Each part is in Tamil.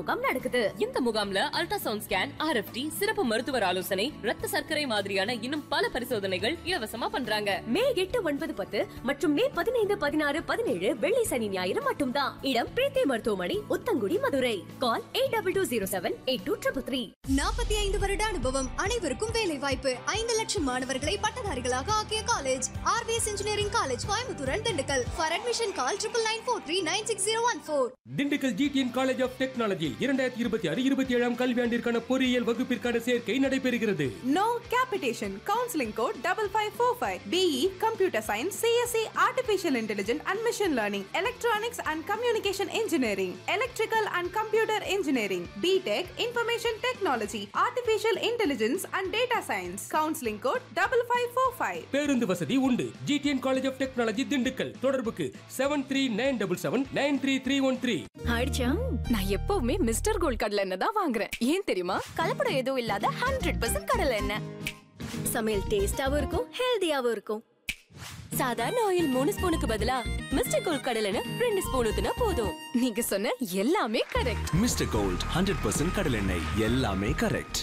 முகாம் நடக்குது இந்த முகாம்ல அல்ட்ராசவுண்ட் ஸ்கேன் ஆர்எஃப்டி சிறப்பு மருத்துவர் ஆலோசனை ரத்த சர்க்கரை மாதிரியான இன்னும் பல பரிசோதனைகள் இலவசமா பண்றாங்க மே எட்டு ஒன்பது பத்து மற்றும் மே பதினைந்து பதினாறு பதினேழு வெள்ளி சனி ஞாயிறு மட்டும்தான் இடம் பிரீத்தி மருத்துவமனை Uthangudi Madurai call eight double two zero seven eight two triple three நாற்பத்தி ஐந்து வருட அனுபவம் அனைவருக்கும் வேலை வாய்ப்பு ஐந்து லட்சம் மாணவர்களை பட்டதாரிகளாக ஆக்கிய college RVS engineering college Coimbatore and Dindigul for admission call triple nine four three nine six zero one four Dindigul GTN college of technology இரண்டாயிரத்தி இருபத்தி ஆறு இருபத்தி ஏழாம் கல்வியாண்டிற்கான பொறியியல் வகுப்பிற்கான சேர்க்கை நடைபெறுகிறது No capitation. Counseling code double five four five. BE Computer Science, CSE Artificial Intelligence and Machine Learning, Electronics and Communication Engineering, Electrical and Computer Engineering, BTech Information Technology, Artificial Intelligence and Data Science. Counseling code double five four five. பேருந்து வசதி உண்டு GTN college of technology Dindigul தொடர்புக்கு seven three nine double seven nine three three one three ஆயிடுச்சா நான் எப்பவுமே மிஸ்டர் கோல்ட் கடலை எண்ணெய் தான் வாங்குறேன் ஏன் தெரியுமா கலப்படம் எதுவும் இல்லாத ஹண்ட்ரட் பர்சன்ட் கடலை எண்ணெய் சமையல் டேஸ்டாவும் இருக்கும் ஹெல்தியாவும் இருக்கும் சாதாரண ஆயில் மூணு ஸ்பூனுக்கு பதிலா மிஸ்டர் கோல்ட் கடலைன்னு ரெண்டு ஸ்பூன் ஊத்துனா போதும் நீங்க சொன்ன எல்லாமே correct mister gold hundred percent கடலெண்ணெய் எல்லாமே கரெக்ட்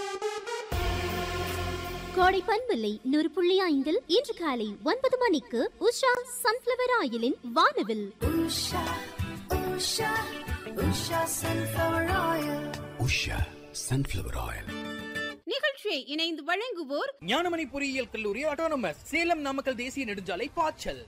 கோடை பண்பில்லை நூறு புள்ளி ஐந்தில் இன்று காலை ஒன்பது மணிக்கு உஷா சன்ஃபிளவர் ஆயிலின் வானவில் உஷா சன்ஃபிளவர் ஆயில் நிகழ்ச்சியை இணைந்து வழங்குவோர் ஞானமணி பொறியியல் கல்லூரி ஆட்டோனமஸ் சேலம் நாமக்கல் தேசிய நெடுஞ்சாலை பாய்ச்சல்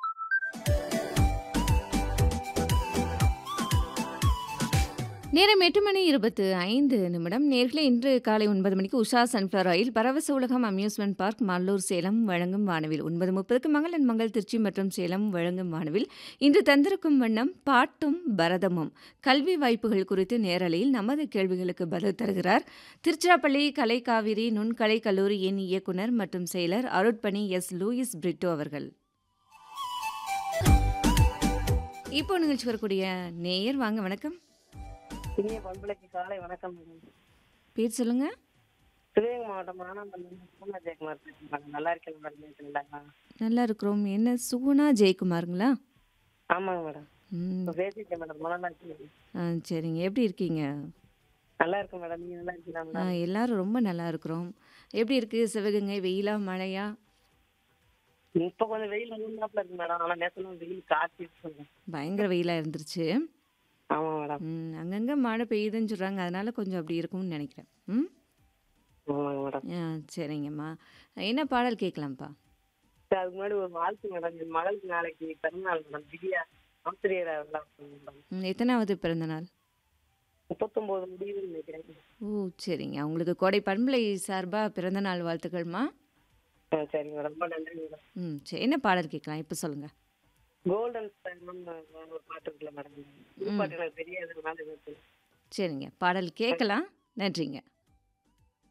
நேரம் எட்டு மணி இருபத்து ஐந்து நிமிடம் நேர்களே இன்று காலை ஒன்பது மணிக்கு உஷா சன்ஃப்ளவர் ஆயில் பரவச உலகம் அம்யூஸ்மெண்ட் பார்க் மல்லூர் சேலம் வழங்கும் வானவில் ஒன்பது முப்பதுக்கு மங்களன் மங்கள் திருச்சி மற்றும் சேலம் வழங்கும் வானவில் இன்று தந்திருக்கும் வண்ணம் பாட்டும் பரதமும் கல்வி வாய்ப்புகள் குறித்து நேரலையில் நமது கேள்விகளுக்கு பதில் தருகிறார் திருச்சிராப்பள்ளி கலை காவிரி நுண்கலை கல்லூரியின் இயக்குனர் மற்றும் செயலர் அருட்பணி எஸ் லூயிஸ் பிரிட்டோ அவர்கள் இப்போ நிகழ்ச்சி வரக்கூடிய நேயர் வாங்க வணக்கம் இனிய பண்புலைக்கு காலை வணக்கம் மேடம் பேர் சொல்லுங்க சிவகங்கை மாவட்டம் மானாமல்லி பூனா ஜெயக்குமார் பேசுறேன் நல்லா இருக்கேன் மேடம் பேசுறீங்களா நல்லா இருக்கிறோம் என்ன சுகுணா ஜெயக்குமாருங்களா ஆமாங்க மேடம் ம் இப்ப பேசிட்டேன் மேடம் ரொம்ப நல்லா இருக்கு ஆ சரிங்க எப்படி இருக்கீங்க நல்லா இருக்கு மேடம் நீங்க நல்லா இருக்கீங்களா ஆ மேடம் எல்லாரும் ரொம்ப நல்லா இருக்கிறோம் எப்படி இருக்கு சிவகங்கை வெயிலா மழையா இப்ப கொஞ்சம் வெயில் மூணாப்புல இருக்கு மேடம் ஆனா நேசனும் வெயில் காய்ச்சி இருக்கு. பயங்கர வெயிலா இருந்துருச்சு ஆமா மேடம் ம் அங்கங்க மழை பெய்யுதுன்னு சொல்றாங்க அதனால கொஞ்சம் அப்படி இருக்கும்னு நினைக்கிறேன் ம் ஆமாங்க மேடம் ஆ சரிங்கம்மா என்ன பாடல் கேட்கலாம்ப்பா சரி, அதுக்கு முன்னாடி ஒரு வாழ்த்து மேடம் என் மகளுக்கு நாளைக்கு பிறந்தநாள் மேடம் திவ்யா ஆசிரியர் மேடம் ம், எத்தனாவது பிறந்த நாள் முப்பத்தொன்பது முடிவுன்னு நினைக்கிறேன் ஓ சரிங்க உங்களுக்கு கோடை பண்பலை சார்பாக பிறந்த நாள் வாழ்த்துக்கள்மா ஆ, சரிங்க மேடம் ரொம்ப நன்றி மேடம் ம் சரி என்ன பாடல் கேட்கலாம் இப்போ சொல்லுங்கள் கோல்டன் ஸ்டைல் ஒரு பாட்டு இருக்குல்ல மேடம் இந்த பாட்டு எனக்கு தெரியாததுனால இது சரிங்க பாடல் கேட்கலாம் நன்றிங்க